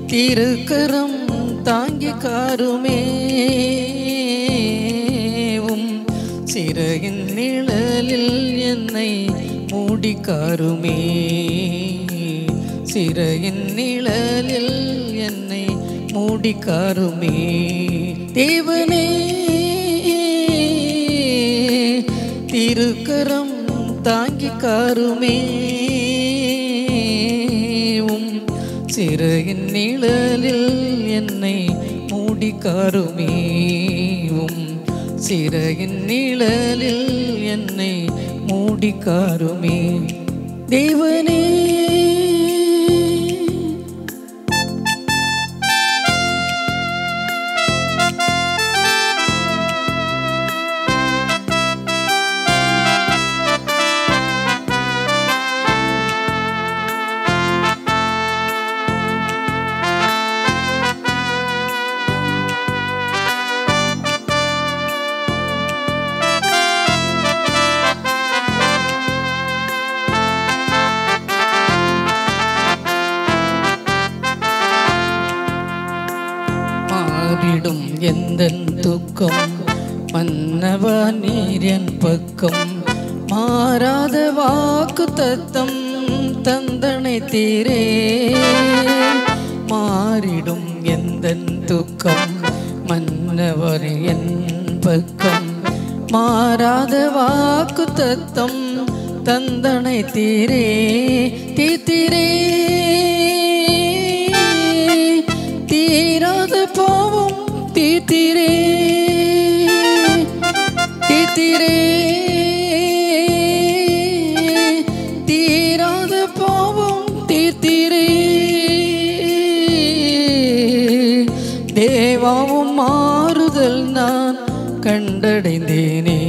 திருக்கரம் தாங்கி காருமே உம் சிறையின் நிழலில் என்னை மூடி காருமே சிறையின் நிழலில் என்னை மூடி காருமே தேவனே திருக்கரம் தாங்கி காருமே உம் சிறையின் நிழலில் என்னை மூடி காருமே உம் சிறையின் நிழலில் என்னை மூடி காருமே தேவனே மாறிடும் எந்த துக்கம் மன்னவா நீர் என் பக்கம் மாறாத வாக்கு தத்தம் தந்தனை தீரே மாறிடும் எந்த துக்கம் மன்னவர் என் பக்கம் மாறாத வாக்கு தத்தம் தந்தனை தீரே தீத்திரே தீராத பாவம் தீத்திரே தீத்திரே தீராத பாவம் தீர்த்திரே தேவாவும் மாறுதல் நான் கண்டடைந்தேனே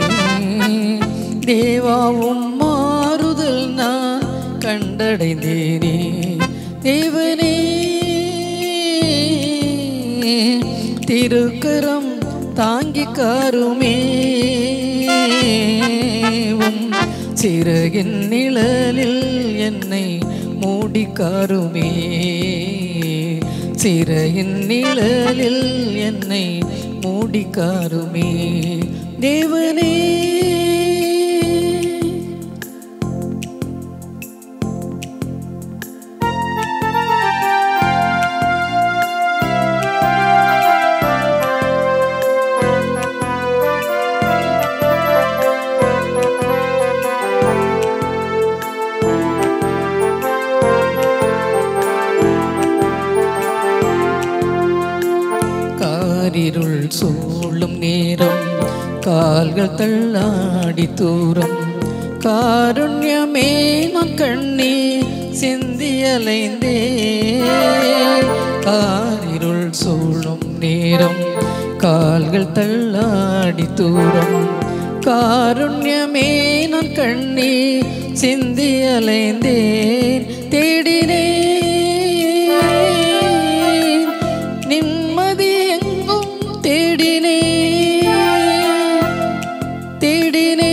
தேவாவும் மாறுதல் நான் கண்டடைந்தேனே தேவனே திருக்கரம் தாங்கி காருமே உம் சிறகின் நிழலில் என்னை மூடி காருமே சிறையின் நிழலில் என்னை மூடி காருமே தேவனே காரிருள் சூழும் நேரம் கால்கள் தள்ளாடி தூரம் காருண்யமே நான் கண்ணே சிந்தியலைந்தே காரிருள் சூழும் நேரம் கால்கள் தள்ளாடி தூரம் காருண்யமே நான் கண்ணே சிந்தியலைந்தேன் தேடினேன் நிம்மதி எங்கும் தேடினே தேடினே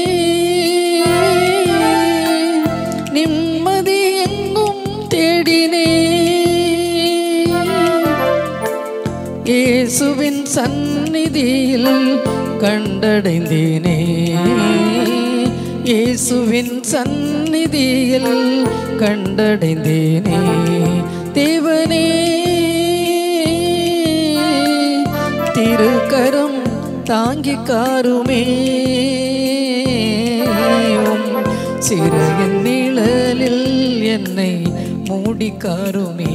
நிம்மதி எங்கும் தேடினே இயேசுவின் சந்நிதியில் கண்டடைந்தேனே இயேசுவின் சந்நிதியில் கண்டடைந்தேனே தேவனே திருக்கரம் தாங்கி காருமே உம் சிறையின் நிழலில் என்னை மூடி காருமே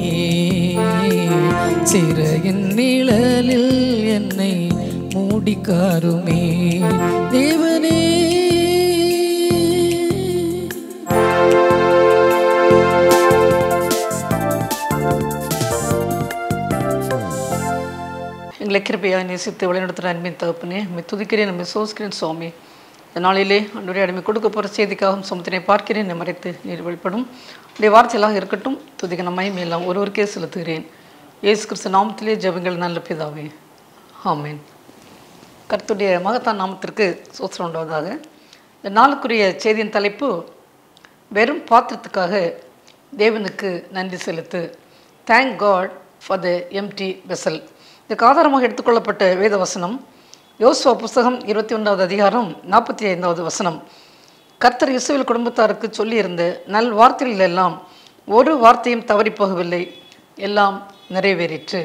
சிறையின் நிழலில் என்னை மூடி காருமே தேவனே எங்களை கிருப்பையாக நேசித்து வழிநடத்துகிற அன்பின் தகப்பனே நம்மை துதிக்கிறேன் நம்மை சோசிக்கிறேன் சுவாமி இந்த நாளிலே அன்றைய அடிமை கொடுக்க போகிற செய்திக்காகவும் சமுத்தினை பார்க்கிறேன் என்னை மறைத்து நீர் வெளிப்படும் உடைய வார்த்தையெல்லாம் இருக்கட்டும் துதிக்க நம்மை மேலாம் ஒருவருக்கே செலுத்துகிறேன் இயேசு கிறிஸ்து நாமத்திலே ஜெபங்கள் நல்ல பிதாவே ஆமென் கர்த்துடைய மகத்தான் நாமத்திற்கு சோத்திரம் உண்டாவதாக இந்த நாளுக்குரிய செய்தியின் தலைப்பு வெறும் பாத்திரத்துக்காக தேவனுக்கு நன்றி செலுத்து thank God for the empty vessel இதுக்கு ஆதாரமாக எடுத்துக்கொள்ளப்பட்ட வேத வசனம் யோசுவா புஸ்தகம் இருபத்தி ஒன்றாவது அதிகாரம் நாற்பத்தி ஐந்தாவது வசனம் கர்த்தர் இஸ்ரவேல் குடும்பத்தாருக்கு சொல்லியிருந்த நல் வார்த்தைகள் எல்லாம் ஒரு வார்த்தையும் தவறி போகவில்லை எல்லாம் நிறைவேறிற்று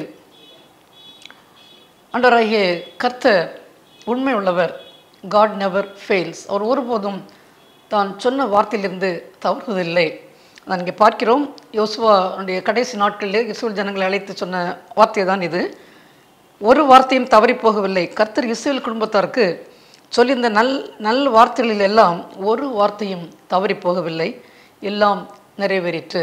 ஆண்டவராகிய கர்த்தர் உண்மை உள்ளவர் காட் நெவர் ஃபெயில்ஸ் அவர் ஒருபோதும் தான் சொன்ன வார்த்தையிலிருந்து தவறுவதில்லை நான் இங்கே பார்க்கிறோம் யோசுவாவுடைய கடைசி நாட்களில் இஸ்ரேல் ஜனங்களை அழைத்து சொன்ன வார்த்தை தான் இது ஒரு வார்த்தையும் தவறி போகவில்லை கர்த்தர் இஸ்ரேல் குடும்பத்தாருக்கு சொல்லியிருந்த நல் நல் வார்த்தைகளில் எல்லாம் ஒரு வார்த்தையும் தவறி போகவில்லை எல்லாம் நிறைவேறிற்று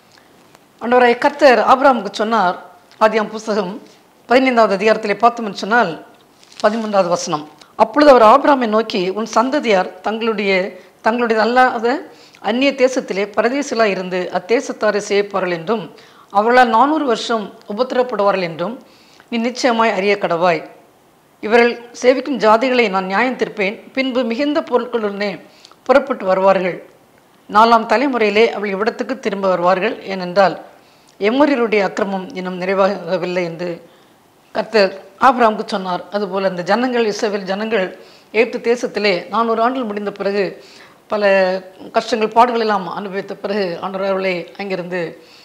ஆண்டவராய் கர்த்தர் ஆபிரகாமுக்கு சொன்னார் ஆதியாம் புஸ்தகம் பதினைந்தாவது அதிகாரத்திலே பார்த்தோம்னு சொன்னால் பதிமூன்றாவது வசனம் அப்பொழுது அவர் ஆபிரகாமை நோக்கி உன் சந்ததியார் தங்களுடைய தங்களுடைய அல்லாத அந்நிய தேசத்திலே பரதேசிலாக இருந்து அத்தேசத்தாரை செய்யப்பார்கள் என்றும் அவர்களால் நானூறு வருஷம் உபத்திரப்படுவார்கள் என்றும் நீ நிச்சயமாய் அறிய கடவாய் இவர்கள் சேவிக்கும் ஜாதிகளை நான் நியாயம் தீர்ப்பேன் பின்பு மிகுந்த பொருட்களுடனே புறப்பட்டு வருவார்கள் நாலாம் தலைமுறையிலே அவள் இவ்விடத்துக்கு திரும்ப வருவார்கள் ஏனென்றால் எம்மொரியருடைய அக்கிரமம் இன்னும் நிறைவாகவில்லை என்று கர்த்தர் ஆபிரகாமுக்கு சொன்னார் அதுபோல் அந்த ஜனங்கள் இஸ்ரவேல் ஜனங்கள் ஏற்று தேசத்திலே நானூறு ஆண்டுகள் முடிந்த பிறகு பல கஷ்டங்கள் பாடுகள் எல்லாம் அனுபவித்த பிறகு ஆண்டவர் அவர்களை அங்கிருந்து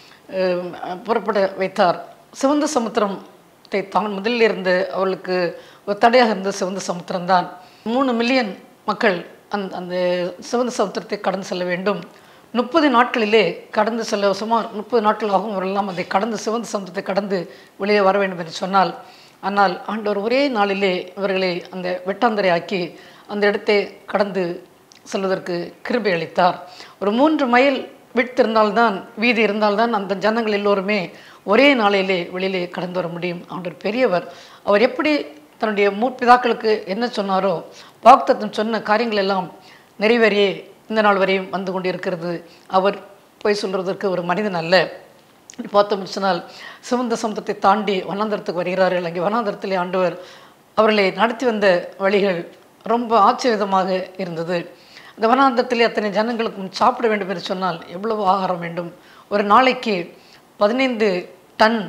அஹ், புறப்பட வைத்தார் சிவந்த சமுத்திரத்தை தான் முதலில் இருந்து அவர்களுக்கு ஒரு தடையாக இருந்த சிவந்த சமுத்திரம்தான் மூணு மில்லியன் மக்கள் அந்த அந்த சிவந்த சமுத்திரத்தை கடந்து செல்ல வேண்டும் முப்பது நாட்களிலே கடந்து செல்ல சுமார் முப்பது நாட்கள் ஆகும் அவரெல்லாம் அதை கடந்து சிவந்த சமுத்திரத்தை கடந்து வெளியே வர வேண்டும் என்று சொன்னால் ஆனால் ஆண்டவர் ஒரே நாளிலே இவர்களை அந்த வெட்டாந்தரை ஆக்கி அந்த இடத்தை கடந்து செல்வதற்கு கிருபை அளித்தார் ஒரு மூன்று மைல் விட்டிருந்தால்தான் வீதி இருந்தால்தான் அந்த ஜனங்கள் எல்லோருமே ஒரே நாளிலே வெளியிலே கடந்து வர முடியும் ஆண்டவர் பெரியவர் அவர் எப்படி தன்னுடைய மூப்பிதாக்களுக்கு என்ன சொன்னாரோ வாக்குத்தத்தம் சொன்ன காரியங்கள் எல்லாம் நிறைவேறியே இந்த நாள் வரையும் வந்து கொண்டிருக்கிறது அவர் போய் சொல்வதற்கு ஒரு மனிதன் அல்ல இப்படி பார்த்தோம்னு சொன்னால் சிவந்த சமுத்திரத்தை தாண்டி வனாந்தரத்துக்கு வருகிறார்கள் அங்கே வனாந்தரத்திலே ஆண்டவர் அவர்களை நடத்தி வந்த வழிகள் ரொம்ப ஆச்சரியமாக இருந்தது அந்த வனாந்தரத்திலே அத்தனை ஜனங்களுக்கும் சாப்பிட வேண்டும் என்று சொன்னால் எவ்வளவு ஆகாரம் வேண்டும் ஒரு நாளைக்கு பதினைந்து டன்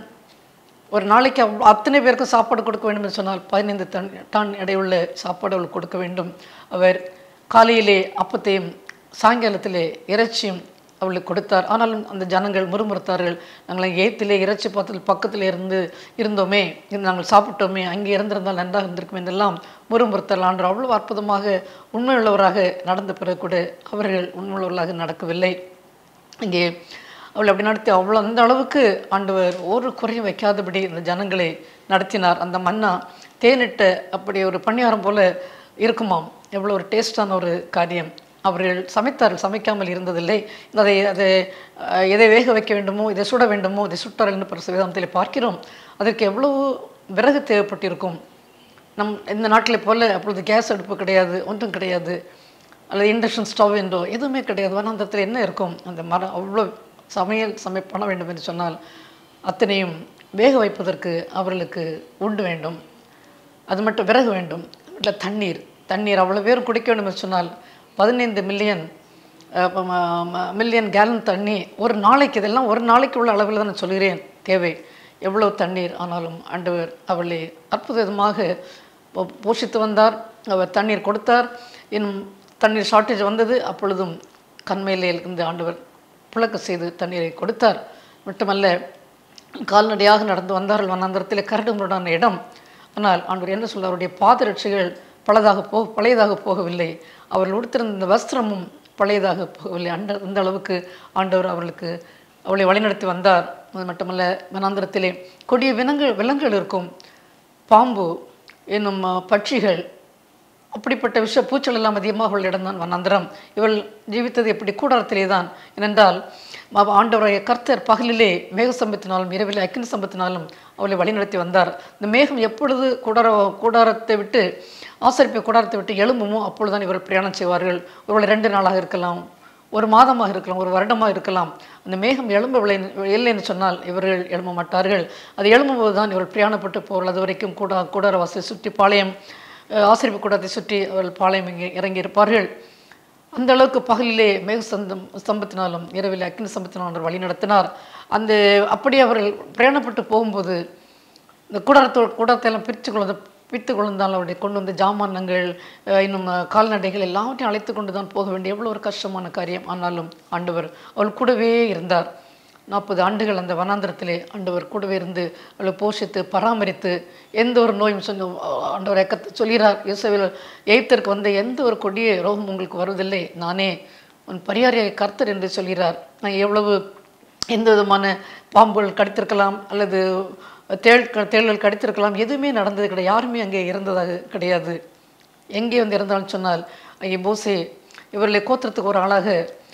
ஒரு நாளைக்கு அவ்வ- அத்தனை பேருக்கும் சாப்பாடு கொடுக்க வேண்டும் என்று சொன்னால் பதினைந்து டன் டன் எடையுள்ள சாப்பாடு அவர்களுக்கு கொடுக்க வேண்டும் அவர் காலையிலே அப்பத்தையும் சாயங்காலத்திலே இறைச்சியும் அவளுக்கு கொடுத்தார் ஆனாலும் அந்த ஜனங்கள் முறுமுறுத்தார்கள் நாங்கள் ஏத்திலே இறைச்சி பாத்திரத்தில் பக்கத்தில் இருந்து இருந்தோமே இது நாங்கள் சாப்பிட்டோமே அங்கே இருந்திருந்தால் நன்றாக இருந்திருக்கும் என்றெல்லாம் முறுமுறுத்தல் ஆண்டு அவ்வளவு அற்புதமாக உண்மையுள்ளவராக நடந்த பிறகு கூட அவர்கள் உண்மையுள்ளவர்களாக நடக்கவில்லை இங்கே அவள் அப்படி நடத்தி அவ்வளோ அந்த அளவுக்கு ஆண்டவர் ஒரு குறையும் வைக்காதபடி இந்த ஜனங்களை நடத்தினார் அந்த மன்னா தேனிட்ட அப்படி ஒரு பணியாரம் போல இருக்குமாம் எவ்வளோ ஒரு டேஸ்டான ஒரு காரியம் அவர்கள் சமைத்தார்கள் சமைக்காமல் இருந்ததில்லை அதை அதை அஹ், எதை வேக வைக்க வேண்டுமோ இதை சுட வேண்டுமோ இதை சுட்டார்கள் என்று பரிசு வேதாந்தத்தில் பார்க்கிறோம் அதற்கு எவ்வளவு விறகு தேவைப்பட்டிருக்கும் நம் இந்த நாட்டில் போல அப்பொழுது கேஸ் அடுப்பு கிடையாது ஒன்றும் கிடையாது அல்லது இண்டக்ஷன் ஸ்டவ் என்றோ எதுவுமே கிடையாது வனாந்தரத்தில் என்ன இருக்கும் அந்த மரம் அவ்வளோ சமையல் சமை பண்ண வேண்டும் என்று சொன்னால் அத்தனையும் வேக வைப்பதற்கு அவர்களுக்கு உண்டு வேண்டும் அது மட்டும் விறகு வேண்டும் இல்லை தண்ணீர் தண்ணீர் அவ்வளோ பேர் குடிக்க வேண்டும் என்று சொன்னால் பதினைந்து மில்லியன் மில்லியன் கேலன் தண்ணி ஒரு நாளைக்கு இதெல்லாம் ஒரு நாளைக்கு உள்ள அளவில் தான் நான் சொல்கிறேன் தேவை எவ்வளவு தண்ணீர் ஆனாலும் ஆண்டவர் அவளை அற்புதமாக போ- போஷித்து வந்தார் அவர் தண்ணீர் கொடுத்தார் இன்னும் தண்ணீர் ஷார்ட்டேஜ் வந்தது அப்பொழுதும் கண்மையிலே இருந்து ஆண்டவர் புழக்க செய்து தண்ணீரை கொடுத்தார் மட்டுமல்ல கால்நடையாக நடந்து வந்தார்கள் வனாந்தரத்தில் கரடு முரடான இடம் ஆனால் ஆண்டவர் என்ன சொல்ல அவருடைய பாதரட்சைகள் பழதாக போக பழையதாக போகவில்லை அவர்கள் உடுத்திருந்த இந்த வஸ்திரமும் பழையதாக போகவில்லை அந்த அந்த அளவுக்கு ஆண்டவர் அவர்களுக்கு அவளை வழிநடத்தி வந்தார் அது மட்டுமல்ல வனாந்தரத்திலே கொடிய விலங்குகள் விலங்குகள் இருக்கும் பாம்பு என்னும் அஹ், பட்சிகள் அப்படிப்பட்ட விஷ பூச்சல் எல்லாம் அதிகமாக உள்ள இடம்தான் வனாந்திரம் இவள் ஜீவித்தது எப்படி கூடாரத்திலே தான் ஏனென்றால் அவ- ஆண்டவருடைய கர்த்தர் பகலிலே மேக சம்பத்தினாலும் இரவிலே அக்கினி சம்பத்தினாலும் அவளை வழிநடத்தி வந்தார் இந்த மேகம் எப்பொழுது கூடார கூடாரத்தை விட்டு ஆசரிப்பை கூடாரத்தை விட்டு எழும்புமோ அப்பொழுதுதான் இவர்கள் பிரயாணம் செய்வார்கள் ஒருவேளை ரெண்டு நாளாக இருக்கலாம் ஒரு மாதமாக இருக்கலாம் ஒரு வருடமாக இருக்கலாம் அந்த மேகம் எழும்பவில்லை இல்லைன்னு சொன்னால் இவர்கள் எழும்ப மாட்டார்கள் அது எழும்பும்போது தான் இவர்கள் பிரயாணப்பட்டு போவார்கள் அது வரைக்கும் கூட கூடார வாசலை சுற்றி பாளையம் அஹ், ஆசிரியப்பு கூடத்தை சுற்றி அவர்கள் பாளையம் இங்கே இறங்கி இருப்பார்கள் அந்த அளவுக்கு பகலிலே மேக சந்தம் ஸ்தம்பத்தினாலும் இரவில் அக்னி ஸ்தம்பத்தினாலும் அவர் வழி நடத்தினார் அந்த அப்படி அவர்கள் பிரயாணப்பட்டு போகும்போது இந்த கூடாரத்தோ கூடாரத்தை எல்லாம் பிரித்து கொள்ள பிரித்து கொண்டால் அவருடைய கொண்டு வந்த ஜாமானங்கள் அஹ், இன்னும் அஹ், கால்நடைகள் எல்லாவற்றையும் அழைத்து கொண்டு தான் போக வேண்டிய எவ்வளோ ஒரு கஷ்டமான காரியம் ஆனாலும் ஆண்டவர் அவள் கூடவே இருந்தார் நாற்பது ஆண்டுகள் அந்த வனாந்திரத்திலே ஆண்டவர் கூடவே இருந்து அவளை போஷித்து பராமரித்து எந்த ஒரு நோயும் சொன்ன ஆண்டவர் எக்கத்தை சொல்கிறார் இயேசுவில் எய்த்திற்கு வந்த எந்த ஒரு கொடிய ரோகம் உங்களுக்கு வருவதில்லை நானே உன் பரிகாரியை கர்த்தர் என்று சொல்கிறார் நான் எவ்வளவு எந்த விதமான பாம்புகள் கடித்திருக்கலாம் அல்லது தேள் தேள்கள் கடித்திருக்கலாம் எதுவுமே நடந்தது கிடையாது யாருமே அங்கே இறந்ததாக கிடையாது எங்கே வந்து இறந்தாலும் சொன்னால் ஐயா போசே இவர்களை கோத்திரத்துக்கு ஒரு ஆளாக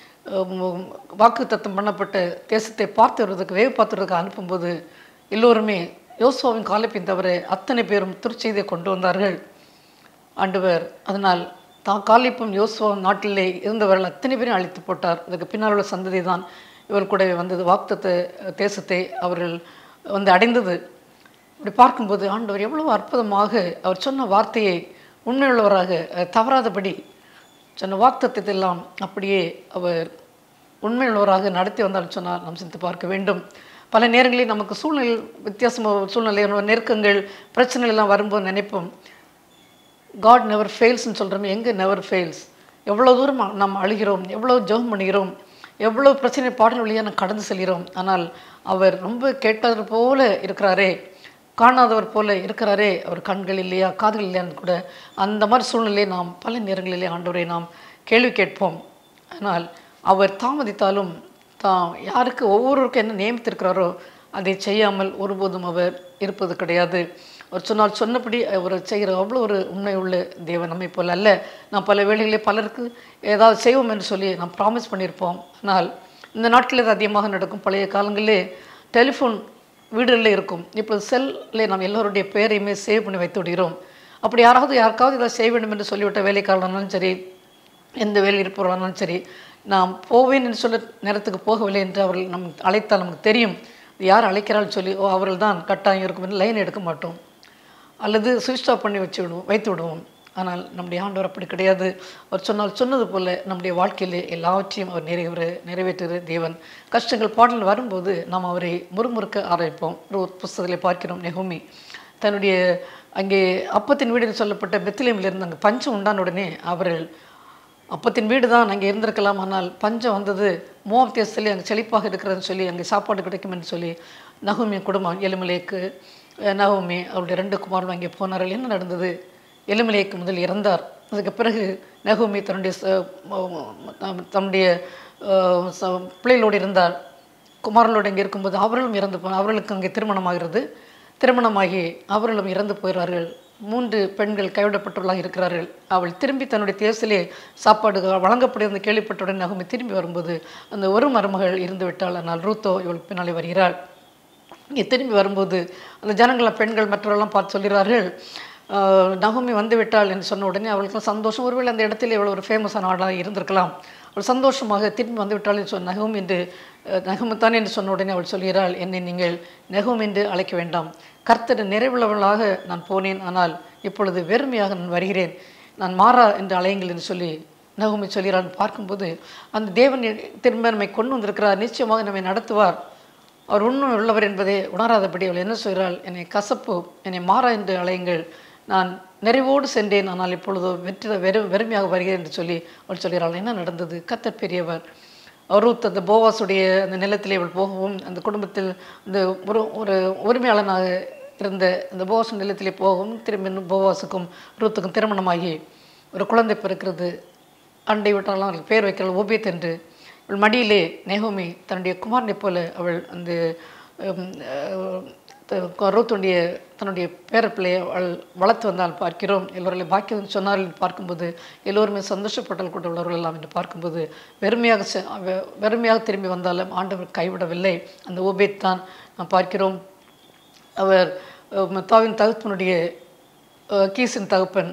வாக்கு தத்தம் பண்ணப்பட்ட தேசத்தை பார்த்து வருவதற்கு வேவு பார்த்துறதுக்கு அனுப்பும்போது எல்லோருமே யோசுவாவின் காலப்பின் தவிர அத்தனை பேரும் திருச்செய்தியை கொண்டு வந்தார்கள் ஆண்டவர் அதனால் தான் காலிப்பும் யோசுவா நாட்டிலே இருந்தவர்கள் அத்தனை பேரையும் அழித்து போட்டார் அதுக்கு பின்னால் உள்ள சந்ததி தான் இவர் கூடவே வந்தது வாக்குத்த தேசத்தை அவர்கள் வந்து அடைந்தது இப்படி பார்க்கும்போது ஆண்டவர் எவ்வளவு அற்புதமாக அவர் சொன்ன வார்த்தையை உண்மையுள்ளவராக அஹ், தவறாதபடி சொன்ன வாக்குத்தத்தை எல்லாம் அப்படியே அவர் உண்மையுள்ளவராக நடத்தி வந்தாலும் சொன்னால் நாம் சிந்தித்து பார்க்க வேண்டும் பல நேரங்களில் நமக்கு சூழ்நிலை வித்தியாசமாக சூழ்நிலை நெருக்கங்கள் பிரச்சனைகள் எல்லாம் வரும்போது நினைப்போம் காட் நெவர் ஃபெயில்ஸ்னு சொல்கிறோம் எங்கே நெவர் ஃபெயில்ஸ் எவ்வளோ தூரம் நாம் அழுகிறோம் எவ்வளோ ஜெபம் பண்ணுகிறோம் எவ்வளோ பிரச்சனை பாடல் வழியாக நாம் கடந்து செல்கிறோம் ஆனால் அவர் ரொம்ப கேட்டவர் போல இருக்கிறாரே காணாதவர் போல இருக்கிறாரே அவர் கண்கள் இல்லையா காதுகள் இல்லையான்னு கூட அந்த மாதிரி சூழ்நிலையை நாம் பல நேரங்களிலே ஆண்டவரை நாம் கேள்வி கேட்போம் ஆனால் அவர் தாமதித்தாலும் தாம் யாருக்கு ஒவ்வொருவருக்கும் என்ன நியமித்திருக்கிறாரோ அதை செய்யாமல் ஒருபோதும் அவர் இருப்பது கிடையாது அவர் சொன்னால் சொன்னபடி அவர் செய்கிற அவ்வளோ ஒரு உண்மை உள்ள தேவன் நம்மை போல அல்ல நாம் பல வேளைகளிலே பலருக்கு ஏதாவது செய்வோம் என்று சொல்லி நாம் ப்ராமிஸ் பண்ணியிருப்போம் ஆனால் இந்த நாட்களில் இது அதிகமாக நடக்கும் பழைய காலங்களிலே டெலிஃபோன் வீடுகளில் இருக்கும் இப்போ செல்லே நாம் எல்லோருடைய பேரையுமே சேவ் பண்ணி வைத்து விடுகிறோம் அப்படி யாராவது யாருக்காவது இதை செய்ய வேண்டும் என்று சொல்லிவிட்ட வேலைக்காரனாலும் சரி எந்த வேலை இருப்பவர்களானாலும் சரி நாம் போவேன் என்று சொல்ல நேரத்துக்கு போகவில்லை என்று அவர்கள் நம் அழைத்தால் நமக்கு தெரியும் இது யார் அழைக்கிறாள் சொல்லி ஓ அவர்கள் தான் கட்டாயம் இருக்கும் என்று லைன் எடுக்க மாட்டோம் அல்லது சுவிட்ச் ஆஃப் பண்ணி வச்சு விடுவோம் வைத்து விடுவோம் ஆனால் நம்முடைய ஆண்டவர் அப்படி கிடையாது அவர் சொன்னால் சொன்னது போல நம்முடைய வாழ்க்கையிலே எல்லாவற்றையும் அவர் நிறைவேற நிறைவேற்றுகிற தேவன் கஷ்டங்கள் பாடல் வரும்போது நாம் அவரை முறுமுறுக்க ஆரம்பிப்போம் ஒரு புஸ்தகத்தில் பார்க்கிறோம் நெகுமி தன்னுடைய அங்கே அப்பத்தின் வீடு என்று சொல்லப்பட்ட பெத்திலேமில் இருந்து அங்கே பஞ்சம் உண்டான உடனே அவர்கள் அப்பத்தின் வீடு தான் அங்கே இருந்திருக்கலாம் ஆனால் பஞ்சம் வந்தது மோவ் தேசத்திலே அங்கே செழிப்பாக இருக்கிறதுன்னு சொல்லி அங்கே சாப்பாடு கிடைக்கும் என்று சொல்லி நகுமி குடும்பம் எலுமலேக்கு நகுமி அவருடைய ரெண்டு குமாரன் அங்கே போனார்கள் என்ன நடந்தது எலுமலேக்கு முதல் இறந்தார் அதுக்கு பிறகு நகுமி தன்னுடைய ச- ம- ம- தன்னுடைய அஹ், ச- பிள்ளைகளோடு இருந்தார் குமாரர்களோடு இங்கே இருக்கும்போது அவர்களும் இறந்து போ அவர்களுக்கு அங்கே திருமணமாகிறது திருமணமாகி அவர்களும் இறந்து போகிறார்கள் மூன்று பெண்கள் கைவிடப்பட்டவர்களாக இருக்கிறார்கள் அவள் திரும்பி தன்னுடைய தேசத்திலே சாப்பாடு வழங்கப்படுகிறது கேள்விப்பட்டவுடன் நகுமி திரும்பி வரும்போது அந்த ஒரு மருமகள் இருந்து விட்டாள் ஆனால் ரூத்தோ இவளுக்கு பின்னாலே வருகிறாள் இங்கே திரும்பி வரும்போது அந்த ஜனங்கள் பெண்கள் மற்றவர்கள்லாம் பார்த்து சொல்கிறார்கள் "ஆஹ், நகுமி வந்து விட்டாள் என்று சொன்ன உடனே அவளுக்கு சந்தோஷம் ஒருவேளை அந்த இடத்துல இவ்வளோ ஒரு ஃபேமஸான ஆளாக இருந்திருக்கலாம் அவள் சந்தோஷமாக திரும்பி வந்து விட்டாள் என்று சொன்ன நகும் என்று அஹ், நகுமத்தான் என்று சொன்ன உடனே அவள் சொல்கிறாள் என்னை நீங்கள் நெகும் என்று அழைக்க வேண்டாம் கர்த்தர் நிறைவுள்ளவளாக நான் போனேன் ஆனால் இப்பொழுது வெறுமையாக நான் வருகிறேன் நான் மாறா என்று அலையுங்கள் என்று சொல்லி நகுமி சொல்கிறான் பார்க்கும்போது அந்த தேவன் திரும்ப நம்மை கொண்டு வந்திருக்கிறார் நிச்சயமாக நம்மை நடத்துவார் அவர் உண்மை உள்ளவர் என்பதை உணராதபடி அவள் என்ன சொல்கிறாள் என்னை கசப்பு என்னை மாறா என்று அலையுங்கள் நான் நிறைவோடு சென்றேன் ஆனால் இப்பொழுது வெற்றி வெறு வெறுமையாக வருகிறேன் என்று சொல்லி அவள் சொல்கிறாள் என்ன நடந்தது கத்தர் பெரியவர் ரூத் அந்த போவாசுடைய அந்த நிலத்திலே அவள் போகவும் அந்த குடும்பத்தில் அந்த ஒரு ஒரு உரிமையாளனாக இருந்த அந்த போவாசு நிலத்திலே போகவும் திரும்பி இன்னும் போவாசுக்கும் ரூத்துக்கும் திருமணமாகி ஒரு குழந்தை பிறக்கிறது அண்டை விட்டாலும் அவளுக்கு பேர் வைக்கிறாள் ஓபியத் என்று அவள் மடியிலே நெகோமி தன்னுடைய குமாரனைப் போல அவள் அந்த உம், அஹ், த- ரூத்துடைய தன்னுடைய பேரப்பிள்ளையை அவள் வளர்த்து வந்தால் பார்க்கிறோம் எல்லோரையும் பாக்கியம் சொன்னார்கள் என்று பார்க்கும்போது எல்லோருமே சந்தோஷப்பட்டால் கூட உள்ளவர்கள் எல்லாம் என்று பார்க்கும்போது வெறுமையாக செ- வெ- வெறுமையாக திரும்பி வந்தாலும் ஆண்டவர் கைவிடவில்லை அந்த ஓபேத் தான் நாம் பார்க்கிறோம் அவர் அஹ், மத்தாவின் தகப்பனுடைய அஹ், கீசின் தகப்பன்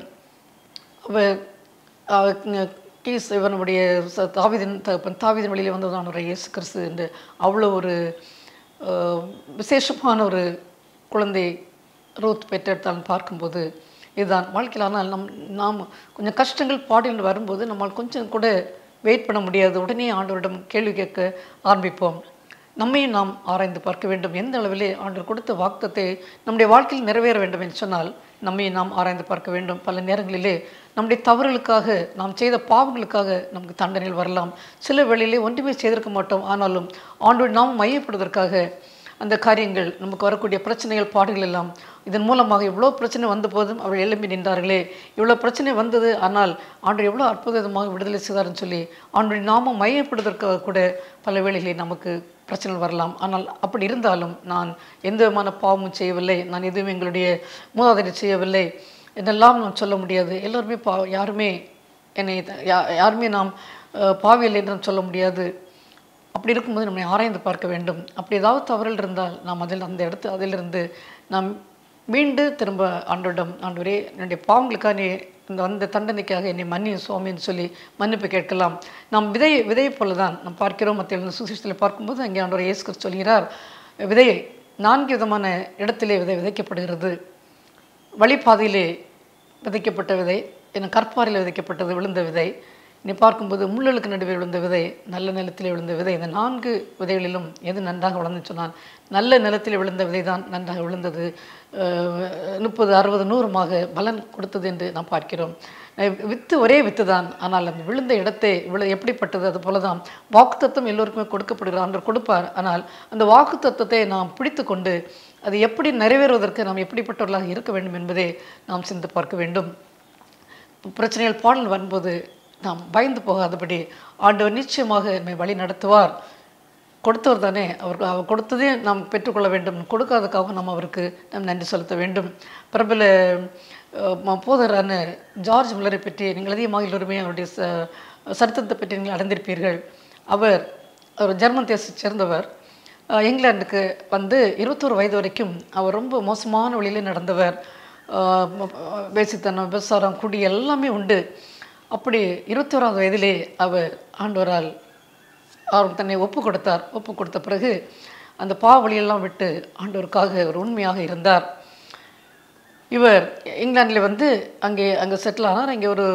அவர் அவர் ந- கீஸ் இவனுடைய ச- தாவீதின் தகப்பன் தாவீதின் வழியில் வந்ததான ஒரு இயேசு கிறிஸ்து என்று அவ்வளோ ஒரு அஹ், விசேஷமான ஒரு குழந்தை ரூத் பெற்றெடுத்தாலும் பார்க்கும்போது இதுதான் வாழ்க்கையில் ஆனால் நம் நாம் கொஞ்சம் கஷ்டங்கள் பாடல்கள் வரும்போது நம்மால் கொஞ்சம் கூட வெயிட் பண்ண முடியாது உடனே ஆண்டவரிடம் கேள்வி கேட்க ஆரம்பிப்போம் நம்மையும் நாம் ஆராய்ந்து பார்க்க வேண்டும் எந்த அளவிலே ஆண்டவர் கொடுத்த வாக்குத்தத்தை நம்முடைய வாழ்க்கையில் நிறைவேற வேண்டும் என்று சொன்னால் நம்மையும் நாம் ஆராய்ந்து பார்க்க வேண்டும் பல நேரங்களிலே நம்முடைய தவறுகளுக்காக நாம் செய்த பாவங்களுக்காக நமக்கு தண்டனைகள் வரலாம் சில வேளையிலே ஒன்றுமே செய்திருக்க மாட்டோம் ஆனாலும் ஆண்டோடு நாம் மையப்படுவதற்காக அந்த காரியங்கள் நமக்கு வரக்கூடிய பிரச்சனைகள் பாடுகள் எல்லாம் இதன் மூலமாக இவ்வளோ பிரச்சனை வந்த போதும் அவள் எழும்பி நின்றார்களே இவ்வளோ பிரச்சனை வந்தது ஆனால் ஆண்டு எவ்வளோ அற்புதமாக விடுதலை செய்தார்னு சொல்லி ஆண்டுடைய நாமம் மையப்படுவதற்காக கூட பல வேளைகளில் நமக்கு பிரச்சனைகள் வரலாம் ஆனால் அப்படி இருந்தாலும் நான் எந்த விதமான பாவமும் செய்யவில்லை நான் எதுவும் எங்களுடைய மூதாதையை செய்யவில்லை இதெல்லாம் நாம் சொல்ல முடியாது எல்லோருமே பா யாருமே என்னை த- யா- யாருமே நாம் அஹ், பாவியல் என்று நாம் சொல்ல முடியாது அப்படி இருக்கும்போது நம்மை ஆராய்ந்து பார்க்க வேண்டும் அப்படி ஏதாவது தவறுகள் இருந்தால் நாம் அதில் அந்த இடத்து அதிலிருந்து நாம் மீண்டு திரும்ப ஆண்டோடம் ஆண்டவரே என்னுடைய பாவங்களுக்காக நீ இந்த வந்த தண்டனைக்காக என்னை மன்னியும் சுவாமின்னு சொல்லி மன்னிப்பு கேட்கலாம் நாம் விதை விதையை போல தான் நாம் பார்க்கிறோம் மத்திய சுசிஷத்தில் பார்க்கும்போது அங்கே ஆண்டவர் இயேசு கிறிஸ்து சொல்கிறார் விதையை நான்கு விதமான இடத்திலே விதை விதைக்கப்படுகிறது வழிப்பாதையிலே விதைக்கப்பட்ட விதை என கற்பாறையில் விதைக்கப்பட்டது விழுந்த விதை நீ பார்க்கும்போது முள்ளலுக்கு நடுவே விழுந்த விதை நல்ல நிலத்திலே விழுந்த விதை இந்த நான்கு விதைகளிலும் எது நன்றாக வளர்ந்துன்னு சொன்னான் நல்ல நிலத்திலே விழுந்த விதை தான் நன்றாக விழுந்தது அஹ், முப்பது அறுபது நூறுமாக பலன் கொடுத்தது என்று நாம் பார்க்கிறோம் அஹ், வித்து ஒரே வித்து தான் ஆனால் அந்த விழுந்த இடத்தை விழு எப்படிப்பட்டது அது போல தான் வாக்குத்தத்தம் எல்லோருக்குமே கொடுக்கப்படுகிறார் ஆண்டவர் கொடுப்பார் ஆனால் அந்த வாக்குத்தத்தத்தை நாம் பிடித்து கொண்டு அது எப்படி நிறைவேறுவதற்கு நாம் எப்படிப்பட்டவர்களாக இருக்க வேண்டும் என்பதை நாம் சிந்து பார்க்க வேண்டும் பிரச்சனைகள் பாடல் வரும்போது நாம் பயந்து போகாதபடி ஆண்டவர் நிச்சயமாக நம்மை வழி நடத்துவார் கொடுத்தவர் தானே அவருக்கு அவர் கொடுத்ததே நாம் பெற்றுக்கொள்ள வேண்டும் கொடுக்காததுக்காக நாம் அவருக்கு நாம் நன்றி செலுத்த வேண்டும் பிரபல அஹ், ம- போதரான ஜார்ஜ் மில்லரை பற்றி நீங்கள் அதிகமாக எல்லோருமே அவருடைய ச சரித்திரத்தை பற்றி நீங்கள் அறிந்திருப்பீர்கள் அவர் ஒரு ஜெர்மன் தேசத்தை சேர்ந்தவர் அஹ், இங்கிலாந்துக்கு வந்து இருபத்தோரு வயது வரைக்கும் அவர் ரொம்ப மோசமான வழியிலே நடந்தவர் அஹ், ம- வேசித்தனம் விபசாரம் குடி எல்லாமே உண்டு அப்படி இருபத்தோராவது வயதிலே அவர் ஆண்டவரால் அவர் தன்னை ஒப்பு கொடுத்தார் ஒப்பு கொடுத்த பிறகு அந்த பாவழியெல்லாம் விட்டு ஆண்டவருக்காக ஒரு உண்மையாக இருந்தார் இவர் இங்கிலாந்தில் வந்து அங்கே அங்கே செட்டில் ஆனார் அங்கே ஒரு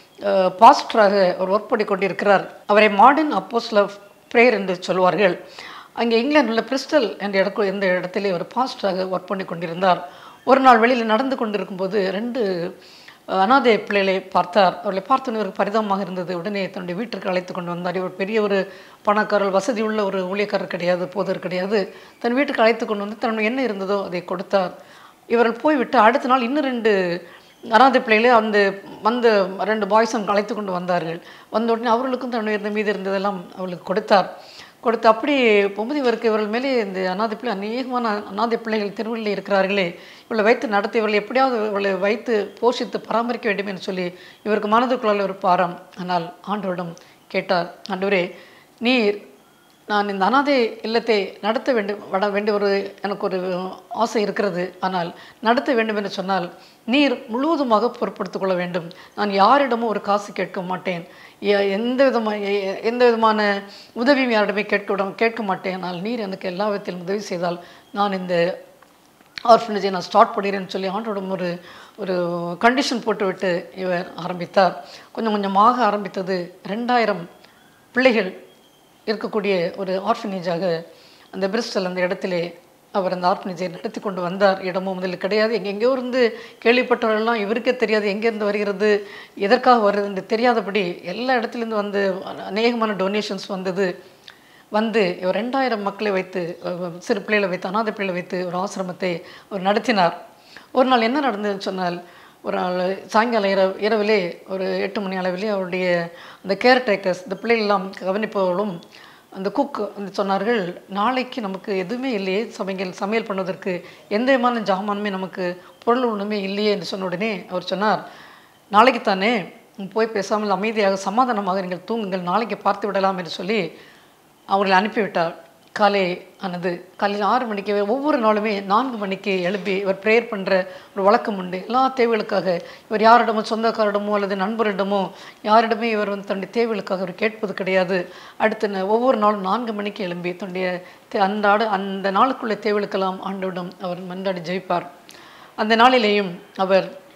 பாஸ்டராக ஒரு ஒர்க் பண்ணி கொண்டிருக்கிறார் அவரை மாடர்ன் அப்போஸ்ல ப்ரேயர் என்று சொல்வார்கள் அங்கே இங்கிலாந்து உள்ள பிரிஸ்டல் என்ற இடக்கு இந்த இடத்திலே ஒரு பாஸ்டராக ஒர்க் பண்ணி கொண்டிருந்தார் ஒரு நாள் வெளியில் நடந்து கொண்டிருக்கும்போது ரெண்டு அஹ், அனாதை பிள்ளைகளை பார்த்தார் அவர்களை பார்த்தோன்னே இவருக்கு பரிதாபமாக இருந்தது உடனே தன்னுடைய வீட்டிற்கு அழைத்து கொண்டு வந்தார் இவர் பெரிய ஒரு பணக்காரர் வசதி உள்ள ஒரு ஊழியக்காரர் கிடையாது போதர் கிடையாது தன் வீட்டுக்கு அழைத்து கொண்டு வந்து தன்னுடைய என்ன இருந்ததோ அதை கொடுத்தார் இவர்கள் போய்விட்டு அடுத்த நாள் இன்னும் ரெண்டு அனாதை பிள்ளைகளே அந்த வந்த ரெண்டு பாய்ஸும் அழைத்து கொண்டு வந்தார்கள் வந்த உடனே அவர்களுக்கும் தன்னுடைய இருந்த மீது இருந்ததெல்லாம் அவளுக்கு கொடுத்தார் கொடுத்து அப்படி பொம்பதி இவருக்கு இவர்கள் மேலே இந்த அனாதை பிள்ளை அநேகமான அனாதை பிள்ளைகள் தெருவில் இருக்கிறார்களே இவளை வைத்து நடத்தி இவர்களை எப்படியாவது இவளை வைத்து போஷித்து பராமரிக்க வேண்டும் என்று சொல்லி இவருக்கு மனதுக்குள்ளால் ஒரு பாரம் ஆனால் ஆண்டவரிடம் கேட்டார் ஆண்டவரே நீர் நான் இந்த அனாதை இல்லத்தை நடத்த வேண்டும் வட வேண்டிய ஒரு எனக்கு ஒரு ஆசை இருக்கிறது ஆனால் நடத்த வேண்டும் என்று சொன்னால் நீர் முழுவதுமாக பொறுப்படுத்திக் கொள்ள வேண்டும் நான் யாரிடமும் ஒரு காசு கேட்க மாட்டேன் எ- எந்த விதமான எ- எந்த விதமான உதவியும் யாரிடமே கேட்க விட கேட்க மாட்டேன் ஆனால் நீர் எனக்கு எல்லா விதத்திலும் உதவி செய்தால் நான் இந்த ஆர்ஃபனேஜை நான் ஸ்டார்ட் பண்ணிடுறேன்னு சொல்லி ஆண்டோடம் ஒரு ஒரு கண்டிஷன் போட்டுவிட்டு இவர் ஆரம்பித்தார் கொஞ்சம் கொஞ்சமாக ஆரம்பித்தது ரெண்டாயிரம் பிள்ளைகள் இருக்கக்கூடிய ஒரு ஆர்ஃபனேஜாக அந்த பிரிஸ்டல் அந்த இடத்திலே அவர் அந்த ஆர்ஃபனேஜை நடத்தி கொண்டு வந்தார் இடமும் முதலில் கிடையாது எங்கெங்கேயோ இருந்து கேள்விப்பட்டவரெல்லாம் இவருக்கே தெரியாது எங்கேருந்து வருகிறது எதற்காக வருது என்று தெரியாதபடி எல்லா இடத்துலேருந்து வந்து அநேகமான டொனேஷன்ஸ் வந்தது வந்து இவர் ரெண்டாயிரம் மக்களை வைத்து அஹ், சிறு பிள்ளைகளை வைத்து அனாதை பிள்ளைகளை வைத்து ஒரு ஆசிரமத்தை அவர் நடத்தினார் ஒரு நாள் என்ன நடந்ததுன்னு சொன்னால் ஒரு நாள் சாயங்காலம் இரவு இரவிலே ஒரு எட்டு மணி அளவிலே அவருடைய அந்த கேர்டேக்கர்ஸ் இந்த பிள்ளைகளெல்லாம் கவனிப்பவர்களும் அந்த குக் வந்து சொன்னார்கள் நாளைக்கு நமக்கு எதுவுமே இல்லையே சமையல் சமையல் பண்ணுவதற்கு எந்த விதமான ஜாமானுமே நமக்கு பொருள் ஒன்றுமே இல்லையே என்று சொன்ன உடனே அவர் சொன்னார் நாளைக்கு தானே போய் பேசாமல் அமைதியாக சமாதானமாக நீங்கள் தூங்குங்கள் நாளைக்கு பார்த்து விடலாம் என்று சொல்லி அவர்களை அனுப்பிவிட்டார் காலை ஆனது காலையில் ஆறு மணிக்கு ஒவ்வொரு நாளுமே நான்கு மணிக்கு எழுப்பி இவர் ப்ரேயர் பண்ணுற ஒரு வழக்கம் உண்டு எல்லா தேவைகளுக்காக இவர் யாரிடமோ சொந்தக்காரிடமோ அல்லது நண்பரிடமோ யாரிடமே இவர் வந்து தன்னுடைய தேவைகளுக்காக அவர் கேட்பது கிடையாது அடுத்த ந- ஒவ்வொரு நாளும் நான்கு மணிக்கு எழும்பி தன்னுடைய தே- அன்றாட அந்த நாளுக்குள்ள தேவைகளுக்கெல்லாம் ஆண்டோடம் அவர் மன்றாடி ஜெயிப்பார் அந்த நாளிலேயும் அவர்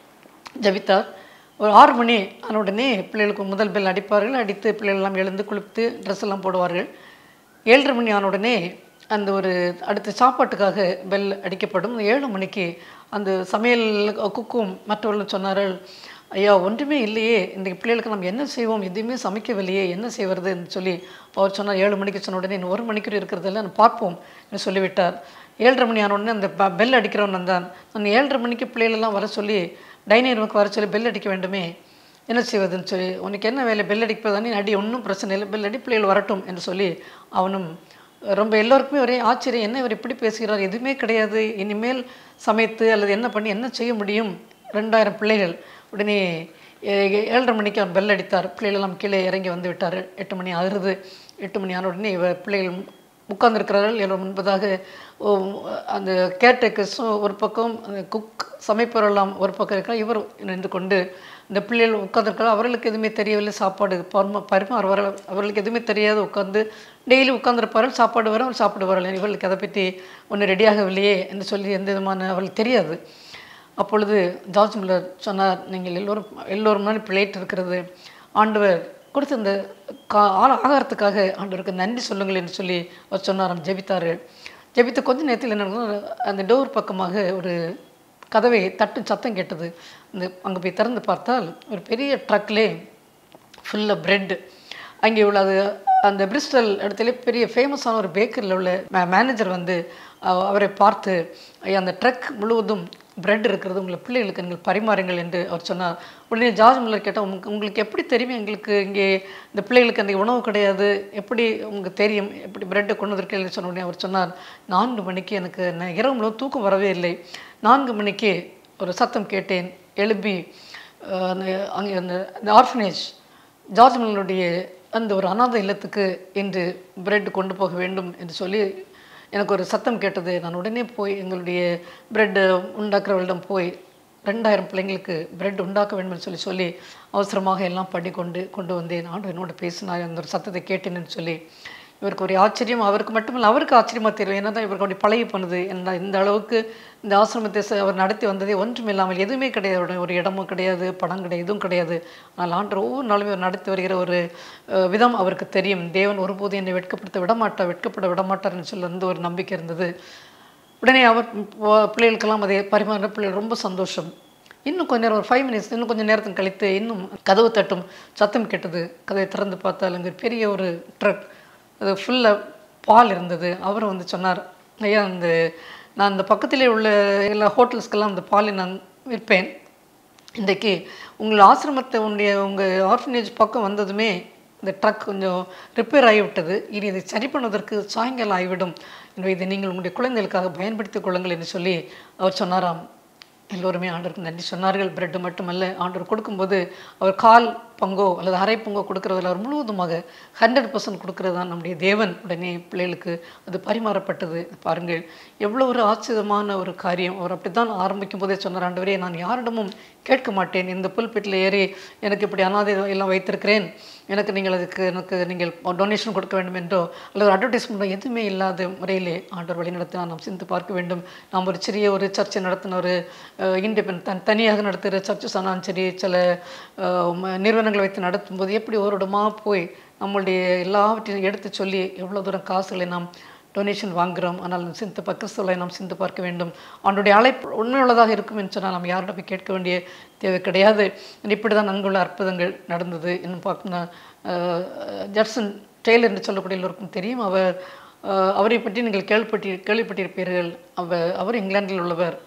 ஜபித்தார் ஒரு ஆறு மணி ஆன உடனே பிள்ளைகளுக்கு முதல் பெல் அடிப்பார்கள் அடித்து பிள்ளைகள் எல்லாம் எழுந்து குளித்து ட்ரெஸ் எல்லாம் போடுவார்கள் ஏழரை மணி ஆன உடனே அந்த ஒரு அடுத்த சாப்பாட்டுக்காக பெல் அடிக்கப்படும் அந்த ஏழு மணிக்கு அந்த சமையல் குக்கும் மற்றவர்களும் சொன்னார்கள் ஐயா ஒன்றுமே இல்லையே இந்த பிள்ளைகளுக்கு நம்ம என்ன செய்வோம் எதுவுமே சமைக்கவில்லையே என்ன செய்வதுன்னு சொல்லி அவர் சொன்னார் ஏழு மணிக்கு சொன்ன உடனே இன்னும் ஒரு மணிக்கு இருக்கிறதெல்லாம் நான் பார்ப்போம் என்று சொல்லிவிட்டார் ஏழரை மணி ஆன உடனே அந்த ப- பெல் அடிக்கிறவன் வந்தான் நான் ஏழரை மணிக்கு பிள்ளைகளெல்லாம் வர சொல்லி டைனிங் ரூமுக்கு வர சொல்லி பெல் அடிக்க வேண்டுமே என்ன செய்வதுன்னு சொல்லி உனக்கு என்ன வேலை பெல் அடிப்பதானே அடி ஒன்றும் பிரச்சனை இல்லை பெல் அடி பிள்ளைகள் வரட்டும் என்று சொல்லி அவனும் ரொம்ப எல்லோருக்குமே ஒரே ஆச்சரியம் என்ன இவர் இப்படி பேசுகிறார் எதுவுமே கிடையாது இனிமேல் சமைத்து அல்லது என்ன பண்ணி என்ன செய்ய முடியும் ரெண்டாயிரம் பிள்ளைகள் உடனே ஏ- ஏழரை மணிக்கு அவன் பெல் அடித்தார் பிள்ளைகள் எல்லாம் கீழே இறங்கி வந்து விட்டார் எட்டு மணி ஆகுது எட்டு மணி ஆன உடனே இவ பிள்ளைகள் உட்கார்ந்திருக்கிறார்கள் எல்லோரும் முன்பதாக ஓ, அந்த கேர்டேக்கர்ஸும் ஒரு பக்கம் அந்த குக் சமைப்பவரெல்லாம் ஒரு பக்கம் இருக்கிறார் இவர் நின்று கொண்டு இந்த பிள்ளைகள் உட்கார்ந்துருக்கிறார் அவர்களுக்கு எதுவுமே தெரியவில்லை சாப்பாடு பரிமா பரிமாறுவார்கள் அவர்களுக்கு எதுவுமே தெரியாது உட்காந்து டெய்லி உட்கார்ந்துருப்பார்கள் சாப்பாடு வரும் அவர் சாப்பிடுவார்கள் இவர்களுக்கு அதை பற்றி ஒன்றும் ரெடியாகவில்லையே என்று சொல்லி எந்த விதமான அவர்களுக்கு தெரியாது அப்பொழுது ஜார்ஜ் மில்லர் சொன்னார் நீங்கள் எல்லோரும் எல்லோரும் முன்னாடி பிளேட் இருக்கிறது ஆண்டவர் கொடுத்த இந்த கா ஆ- ஆகாரத்துக்காக ஆண்டவருக்கு நன்றி சொல்லுங்கள் என்று சொல்லி அவர் சொன்னாராம் ஜெபித்தார்கள் ஜெபித்த கொஞ்ச நேரத்தில் என்ன நடந்தது? அந்த டோர் பக்கமாக ஒரு கதவை தட்டும் சத்தம் கேட்டது இந்த அங்கே போய் திறந்து பார்த்தால் ஒரு பெரிய ட்ரக்லே ஃபுல்லாக பிரெட் அங்கே உள்ள அது அந்த பிரிஸ்டல் இடத்துல பெரிய ஃபேமஸான ஒரு பேக்கரியில் உள்ள மேனேஜர் வந்து அவ- அவரை பார்த்து "ஐயா, அந்த ட்ரக் முழுவதும் பிரெட் இருக்கிறது உங்களை பிள்ளைகளுக்கு நீங்கள் பரிமாறுங்கள் என்று அவர் சொன்னார் உடனே ஜார்ஜ் முல்லர் கேட்டால் உங்களுக்கு உங்களுக்கு எப்படி தெரியும் எங்களுக்கு இங்கே இந்த பிள்ளைகளுக்கு அந்த உணவு கிடையாது எப்படி உங்களுக்கு தெரியும் எப்படி பிரெட்டை கொண்டு வந்திருக்கீங்கன்னு சொன்ன உடனே அவர் சொன்னார் நான்கு மணிக்கு எனக்கு ந- இரவு முழுவதும் தூக்கம் வரவே இல்லை நான்கு மணிக்கு ஒரு சத்தம் கேட்டேன் எழுப்பி அஹ், அந்த அங்கே அந்த அந்த ஆர்ஃபனேஜ் ஜார்ஜ் மில்லருடைய அந்த ஒரு அனாதை இல்லத்துக்கு இன்று பிரெட் கொண்டு போக வேண்டும் என்று சொல்லி எனக்கு ஒரு சத்தம் கேட்டது நான் உடனே போய் எங்களுடைய பிரெட் உண்டாக்குறவர்களிடம் போய் ரெண்டாயிரம் பிள்ளைங்களுக்கு பிரெட் உண்டாக்க வேண்டும் என்று சொல்லி சொல்லி அவசரமாக எல்லாம் பண்ணி கொண்டு கொண்டு வந்தேன் ஆண்டு என்னோட பேசினார் அந்த ஒரு சத்தத்தை கேட்டேன்னு சொல்லி இவருக்கு ஒரு ஆச்சரியம் அவருக்கு மட்டுமில்லை அவருக்கு ஆச்சரியமாக தெரியும் என்ன தான் இவருக்கு அப்படி பழகி பண்ணுது என்ன இந்த அளவுக்கு இந்த ஆசிரமத்தை ச- அவர் நடத்தி வந்ததே ஒன்றும் இல்லாமல் எதுவுமே கிடையாது அவருடைய ஒரு இடமும் கிடையாது பணம் கிடையாது எதுவும் கிடையாது ஆனால் ஆண்டு ஒவ்வொரு நாளுமே அவர் நடத்தி வருகிற ஒரு அஹ், விதம் அவருக்கு தெரியும் தேவன் ஒருபோதும் என்னை வெட்கப்படுத்த விடமாட்டார் வெட்கப்பட விடமாட்டார்னு சொல்லி அந்த ஒரு நம்பிக்கை இருந்தது உடனே அவர் ப- பிள்ளைகளுக்கெல்லாம் அதை பரிமாற பிள்ளைகள் ரொம்ப சந்தோஷம் இன்னும் கொஞ்ச நேரம் ஒரு ஃபைவ் மினிட்ஸ் இன்னும் கொஞ்சம் நேரத்துக்கு கழித்து இன்னும் கதவு தட்டும் சத்தம் கேட்டது கதவை திறந்து பார்த்தால் அங்கே பெரிய ஒரு ட்ரக் அது ஃபுல்லாக பால் இருந்தது அவர் வந்து சொன்னார் ஐயா அந்த நான் இந்த பக்கத்திலே உள்ள எல்லா ஹோட்டல்ஸ்க்கெல்லாம் அந்த பாலை நான் விற்பேன் இன்றைக்கு உங்கள் ஆசிரமத்தை உன்னுடைய உங்கள் ஆர்ஃபனேஜ் பக்கம் வந்ததுமே இந்த ட்ரக் கொஞ்சம் ரிப்பேர் ஆகிவிட்டது இனி இதை சரி பண்ணுவதற்கு சாயங்காலம் ஆகிவிடும் எனவே இதை நீங்கள் உங்களுடைய குழந்தைகளுக்காக பயன்படுத்திக் கொள்ளுங்கள் என்று சொல்லி அவர் சொன்னாராம் எல்லோருமே ஆண்டவருக்கு நன்றி சொன்னார்கள் பிரெட்டு மட்டுமல்ல ஆண்டவர் கொடுக்கும்போது அவர் கால் பங்கோ அல்லது அரை பங்கோ கொடுக்கறதில் அவர் முழுவதுமாக ஹண்ட்ரட் பர்சன்ட் கொடுக்கறது தான் நம்முடைய தேவன் உடனே பிள்ளைகளுக்கு அது பரிமாறப்பட்டது பாருங்கள் எவ்வளோ ஒரு ஆச்சரியமான ஒரு காரியம் அவர் அப்படி தான் ஆரம்பிக்கும் போதே சொன்னார் ஆண்டவரே நான் யாரிடமும் கேட்க மாட்டேன் இந்த புல்பிட்டில் ஏறி எனக்கு இப்படி அனாதை எல்லாம் வைத்திருக்கிறேன் எனக்கு நீங்கள் அதுக்கு எனக்கு நீங்கள் டொனேஷன் கொடுக்க வேண்டும் என்றோ அல்லது அட்வர்டைஸ்மெண்ட்டோ எதுவுமே இல்லாத முறையிலே ஆண்டவர் வழி நடத்தினால் நாம் சிந்தித்து பார்க்க வேண்டும் நாம் ஒரு சிறிய ஒரு சர்ச்சை நடத்தின ஒரு இண்டிபெண்ட் தன் தனியாக நடத்துகிற சர்ச்சஸ் ஆனாலும் சரி சில அஹ், ம- நிறுவனங்களை வைத்து நடத்தும்போது எப்படி ஒருடமா போய் நம்மளுடைய எல்லாவற்றையும் எடுத்து சொல்லி எவ்வளோ தூரம் காசுகளை நாம் டொனேஷன் வாங்குகிறோம் ஆனால் சிந்து கிறிஸ்துவை நாம் சிந்து பார்க்க வேண்டும் அவனுடைய அழைப்பு உண்மையுள்ளதாக இருக்கும் என்று சொன்னால் நாம் யாரிடம் போய் கேட்க வேண்டிய தேவை கிடையாது இப்படி தான் அங்குள்ள அற்புதங்கள் நடந்தது இன்னும் பார்க்கணும்னா அஹ், ஜட்சன் டெய்லர் என்று சொல்லக்கூடிய எல்லோருக்கும் தெரியும் அவர் அஹ், அவரை பற்றி நீங்கள் கேள்விப்பட்டி கேள்விப்பட்டிருப்பீர்கள் அவர் அவர் இங்கிலாந்தில் உள்ளவர்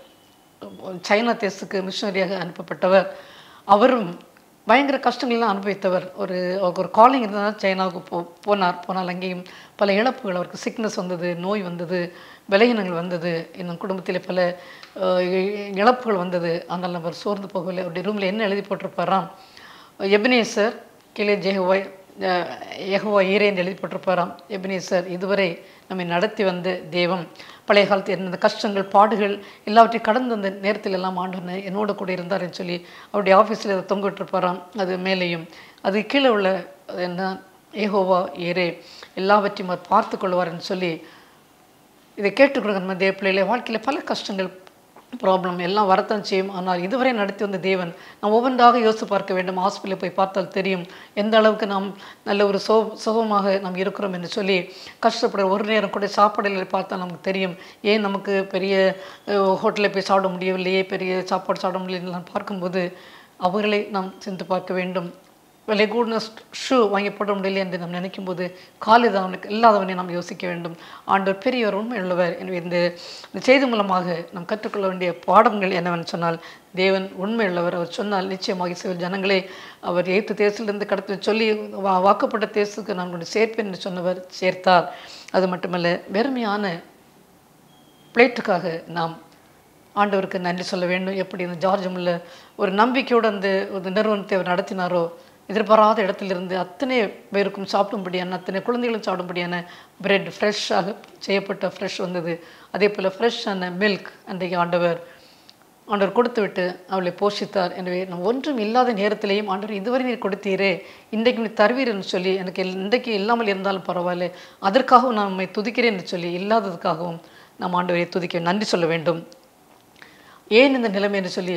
சைனா தேசத்துக்கு மிஷனரியாக அனுப்பப்பட்டவர் அவரும் பயங்கர கஷ்டங்கள்லாம் அனுபவித்தவர் ஒரு அவருக்கு ஒரு காலிங் இருந்ததால் சைனாவுக்கு போ போனார் போனால் அங்கேயும் பல இழப்புகள் அவருக்கு சிக்னஸ் வந்தது நோய் வந்தது விலகினங்கள் வந்தது இன்னும் குடும்பத்தில் பல அஹ், இ- இழப்புகள் வந்தது ஆனால் அவர் சோர்ந்து போகவில்லை அவருடைய ரூமில் என்ன எழுதி போட்டிருப்பாராம் எபினேசர் கீழே ஜெஹோவாய் யெகோவா ஈரே என்று எழுதி போட்டிருப்பாராம் எபினேசர் இதுவரை நம்மை நடத்தி வந்த தெய்வம் பழைய காலத்தில் இருந்த கஷ்டங்கள் பாடுகள் எல்லாவற்றையும் கடந்து வந்த நேரத்தில் எல்லாம் ஆண்டவர் என்னோட கூட இருந்தார்னு சொல்லி அவருடைய ஆஃபீஸில் அதை தொங்க விட்டுருப்பாராம் அது மேலேயும் அது கீழே உள்ள அது என்ன ஏகோவா ஏரே எல்லாவற்றையும் அவர் பார்த்து கொள்வார்னு சொல்லி இதை கேட்டுக்கொடுங்க நம்ம தேவ பிள்ளைகளை வாழ்க்கையில் பல கஷ்டங்கள் ப்ராப்ளம் எல்லாம் வரத்தான் செய்யும் ஆனால் இதுவரை நடத்தி வந்த தேவன் நாம் ஒவ்வொன்றாக யோசித்து பார்க்க வேண்டும் ஹாஸ்பிட்டலில் போய் பார்த்தால் தெரியும் எந்த அளவுக்கு நாம் நல்ல ஒரு சோ சுகமாக நாம் இருக்கிறோம் என்று சொல்லி கஷ்டப்படுற ஒரு நேரம் கூட சாப்பாடுகளை பார்த்தா நமக்கு தெரியும் ஏன் நமக்கு பெரிய ஹோட்டலில் போய் சாப்பிட முடியவில்லையே பெரிய சாப்பாடு சாப்பிட முடியலைன்னு பார்க்கும்போது அவர்களை நாம் சிந்து பார்க்க வேண்டும் விலை கூடின ஷூ வாங்கி போட முடியல என்று நாம் நினைக்கும் போது காலிதவனுக்கு இல்லாதவனை நாம் யோசிக்க வேண்டும் ஆண்டவர் பெரியவர் உண்மை உள்ளவர் எனவே இந்த இந்த செய்தி மூலமாக நாம் கற்றுக்கொள்ள வேண்டிய பாடங்கள் என்னவென்று சொன்னால் தேவன் உண்மை உள்ளவர் அவர் சொன்னால் நிச்சயமாக சில ஜனங்களை அவர் ஏற்று தேசத்திலிருந்து கடத்தி சொல்லி வா வாக்கப்பட்ட தேசத்துக்கு நான் கொண்டு சேர்ப்பேன் என்று சொன்னவர் சேர்த்தார் அது மட்டுமல்ல வெறுமையான பிளேட்டுக்காக நாம் ஆண்டவருக்கு நன்றி சொல்ல வேண்டும் எப்படி இந்த ஜார்ஜமில் ஒரு நம்பிக்கையோடு அந்த ஒரு நிறுவனத்தை அவர் நடத்தினாரோ எதிர்பாராத இடத்திலிருந்து அத்தனை பேருக்கும் சாப்பிடும்படியான அத்தனை குழந்தைகளும் சாப்பிடும்படியான பிரெட் ஃப்ரெஷ்ஷாக செய்யப்பட்ட ஃப்ரெஷ் வந்தது அதே போல் ஃப்ரெஷ்ஷான மில்க் அன்றைக்கு ஆண்டவர் ஆண்டவர் கொடுத்து விட்டு அவளை போஷித்தார் எனவே நான் ஒன்றும் இல்லாத நேரத்திலேயும் ஆண்டவர் இதுவரை நீர் கொடுத்தீரே இன்றைக்கு நீ தருவீர்னு சொல்லி எனக்கு எல்- இன்றைக்கு இல்லாமல் இருந்தாலும் பரவாயில்ல அதற்காகவும் நான் உண்மை துதிக்கிறேன் என்று சொல்லி இல்லாததுக்காகவும் நாம் ஆண்டவரை துதிக்க நன்றி சொல்ல வேண்டும் ஏன் இந்த நிலைமை என்று சொல்லி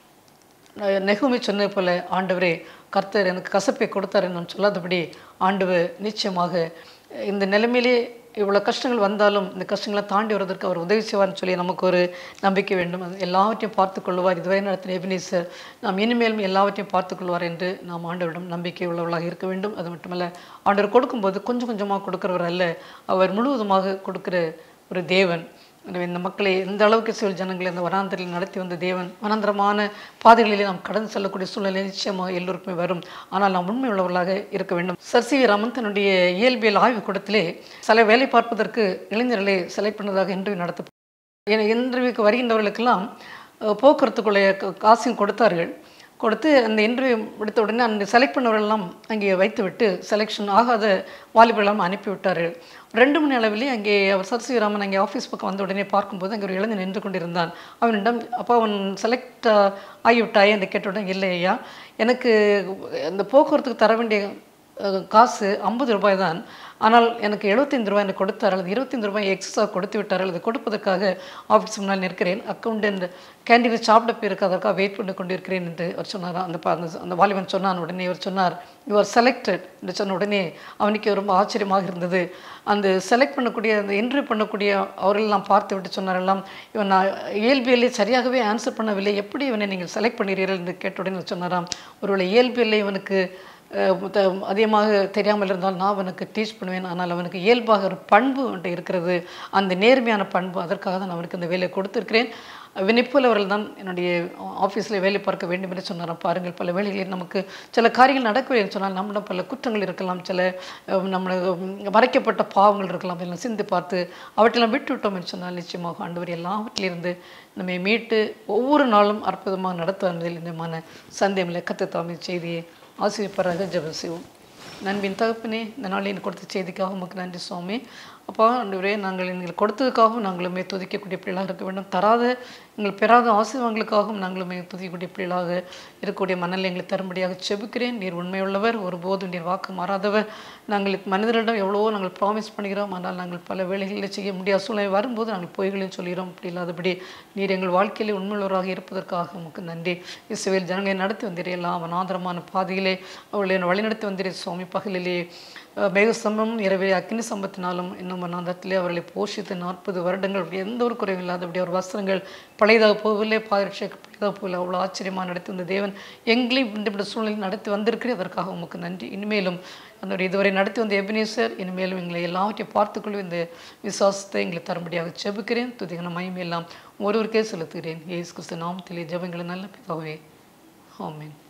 அஹ் நெகுமி சொன்னது போல ஆண்டவரே கர்த்தர் எனக்கு கசப்பை கொடுத்தார் நான் சொல்லாதபடி ஆண்டவர் நிச்சயமாக அஹ் இந்த நிலைமையிலே இவ்வளோ கஷ்டங்கள் வந்தாலும் இந்த கஷ்டங்களை தாண்டி வருவதற்கு அவர் உதவி செய்வார்னு சொல்லி நமக்கு ஒரு நம்பிக்கை வேண்டும் அது எல்லாவற்றையும் பார்த்து கொள்வார் இதுவரை நடத்தின எபினேசர் நாம் இனிமேலும் எல்லாவற்றையும் பார்த்து கொள்வார் என்று நாம் ஆண்டவரிடம் நம்பிக்கை உள்ளவர்களாக இருக்க வேண்டும் அது மட்டுமல்ல ஆண்டவர் கொடுக்கும்போது கொஞ்சம் கொஞ்சமாக கொடுக்கிறவர் அல்ல அவர் முழுவதுமாக கொடுக்கிற ஒரு தேவன் எனவே இந்த மக்களை எந்த அளவுக்கு சில ஜனங்களை இந்த வனாந்தரில் நடத்தி வந்த தேவன் வனாந்தரமான பாதைகளிலே நாம் கடந்து செல்லக்கூடிய சூழ்நிலை நிச்சயமாக எல்லோருக்குமே வரும் ஆனால் நாம் உண்மை உள்ளவர்களாக இருக்க வேண்டும் சர் சி வி ராமன் தன்னுடைய இயல்பியல் ஆய்வு கூடத்திலே சில வேலை பார்ப்பதற்கு இளைஞர்களை செலக்ட் பண்ணதாக இன்டர்வியூ நடத்த ஏன்னா இன்டர்வியூக்கு வருகின்றவர்களுக்கெல்லாம் அஹ், போக்குவரத்துக்குள்ள க- காசையும் கொடுத்தார்கள் கொடுத்து அந்த இன்டர்வியூ முடித்த உடனே அந்த செலக்ட் பண்ணவர்களெல்லாம் அங்கே வைத்துவிட்டு செலெக்ஷன் ஆகாத வாலிபர்களெல்லாம் அனுப்பிவிட்டார்கள் ரெண்டு மணி அளவிலே அங்கே அவர் சர் சிவராமன் அங்கே ஆஃபீஸ் பக்கம் வந்த உடனே பார்க்கும்போது அங்கே ஒரு இளைஞன் நின்று கொண்டிருந்தான் அவனிடம் அப்போ அவன் செலக்ட் ஆகிவிட்டாயே என்று கேட்ட உடனே இல்லை ஐயா எனக்கு அந்த போக்குவரத்துக்கு தர வேண்டிய அஹ், காசு ஐம்பது ரூபாய் தான் ஆனால் எனக்கு எழுபத்தைந்து ரூபாய் எனக்கு கொடுத்தார் அல்லது இருபத்தைந்து ரூபாய் எக்ஸ்ட்ரா கொடுத்து விட்டார் அல்லது கொடுப்பதற்காக ஆஃபீஸ் முன்னால் நிற்கிறேன் அக்கௌண்ட் கேண்டீனில் சாப்பிட போயிருக்கு அதற்காக வெயிட் பண்ணி கொண்டிருக்கிறேன் என்று அவர் சொன்னார் அந்த ப- அந்த- அந்த வாலிபன் சொன்னான் உடனே இவர் சொன்னார் யுவர் செலக்டட் என்று சொன்ன உடனே அவனுக்கு ரொம்ப ஆச்சரியமாக இருந்தது அந்த செலக்ட் பண்ணக்கூடிய அந்த இன்டர்வியூ பண்ணக்கூடிய அவர்களெல்லாம் பார்த்து விட்டு சொன்னாரெல்லாம் இவன் நான் இயல்பியலை சரியாகவே ஆன்சர் பண்ணவில்லை எப்படி இவனை நீங்கள் செலக்ட் பண்ணுகிறீர்கள் என்று கேட்ட உடனே சொன்னாராம் ஒருவேளை இயல்பியலை இவனுக்கு அஹ், முத்த- அதிகமாக தெரியாமல் இருந்தால் நான் அவனுக்கு டீச் பண்ணுவேன் ஆனால் அவனுக்கு இயல்பாக ஒரு பண்பு அவன்கிட்ட இருக்கிறது அந்த நேர்மையான பண்பு அதற்காக தான் அவனுக்கு இந்த வேலையை கொடுத்திருக்கிறேன் வினிப்போல் அவர்கள் தான் என்னுடைய ஆஃபீஸில் வேலை பார்க்க வேண்டும் என்று சொன்னாராம் பாருங்கள் பல வேலைகளில் நமக்கு சில காரியங்கள் நடக்கவில்லை என்று சொன்னால் நம்மிடம் பல குற்றங்கள் இருக்கலாம் சில அஹ், நம்மளுக்கு உம், மறைக்கப்பட்ட பாவங்கள் இருக்கலாம் எல்லாம் சிந்தி பார்த்து அவற்றெல்லாம் விட்டு விட்டோம் என்று சொன்னால் நிச்சயமாக ஆண்டவர் எல்லாவற்றிலிருந்து நம்மை மீட்டு ஒவ்வொரு நாளும் அற்புதமாக நடத்துவதில் இந்த சந்தேகமில்லை கத்து செய்தியை ஆசிரியப்பராக ஜெபம் செய்வோம் நண்பின் தகப்பனே இந்த நாளில் எனக்கு கொடுத்த செய்திக்காக உமக்கு நன்றி சுவாமி அப்பா ஆண்டவரே நாங்கள் எங்களுக்கு கொடுத்ததுக்காகவும் நாங்களுமே துதிக்கக்கூடிய பிள்ளைகளாக இருக்க வேண்டும் தராத எங்கள் பெறாத ஆசீர்வாதங்களுக்காகவும் நாங்களுமே துதிக்கக்கூடிய பிள்ளைகளாக இருக்கக்கூடிய மணல் எங்களை தரும்படியாக செபிக்கிறேன் நீர் உண்மையுள்ளவர் ஒருபோதும் நீர் வாக்கு மாறாதவர் நாங்கள் மனிதர்களிடம் எவ்வளவோ நாங்கள் ப்ராமிஸ் பண்ணுகிறோம் ஆனால் நாங்கள் பல வேலைகளில் செய்ய முடியாத சூழ்நிலை வரும்போது நாங்கள் பொய்களையும் சொல்கிறோம் அப்படி இல்லாதபடி நீர் எங்கள் வாழ்க்கையிலே உண்மையுள்ளவராக இருப்பதற்காக உமக்கு நன்றி இஸ்ரவேல் ஜனங்களை நடத்தி வந்தீரே எல்லாம் அனாதரமான பாதையிலே அவர்களை என்னை வழிநடத்தி வந்தீரே சுவாமி பகலிலே அஹ், மேகஸ்தம்பம் இரவே அக்னி சம்பத்தினாலும் இன்னும் அநாதத்திலே அவர்களை போஷித்து நாற்பது வருடங்கள் அப்படி எந்த ஒரு குறைவும் இல்லாதபடி அவர் வஸ்திரங்கள் பழையதாக போகவில்லை பாதரட்சை பழையதாக போகவில்லை அவ்வளோ ஆச்சரியமாக நடத்தி வந்த தேவன் எங்களையும் இப்படிப்பட்ட சூழ்நிலையில் நடத்தி வந்திருக்கிறேன் அதற்காக உமக்கு நன்றி இனிமேலும் அந்த இதுவரை நடத்தி வந்த எபினேசர் இனிமேலும் எங்களை எல்லாவற்றையும் பார்த்துக்கொள்ளும் இந்த விசுவாசத்தை எங்களை தரும்படியாக செபிக்கிறேன் துதிகன மயம் எல்லாம் ஒருவருக்கே செலுத்துகிறேன் ஏசு கிறிஸ்து நாமத்திலே ஜெபங்களை நல்ல பிதாவே ஆமென்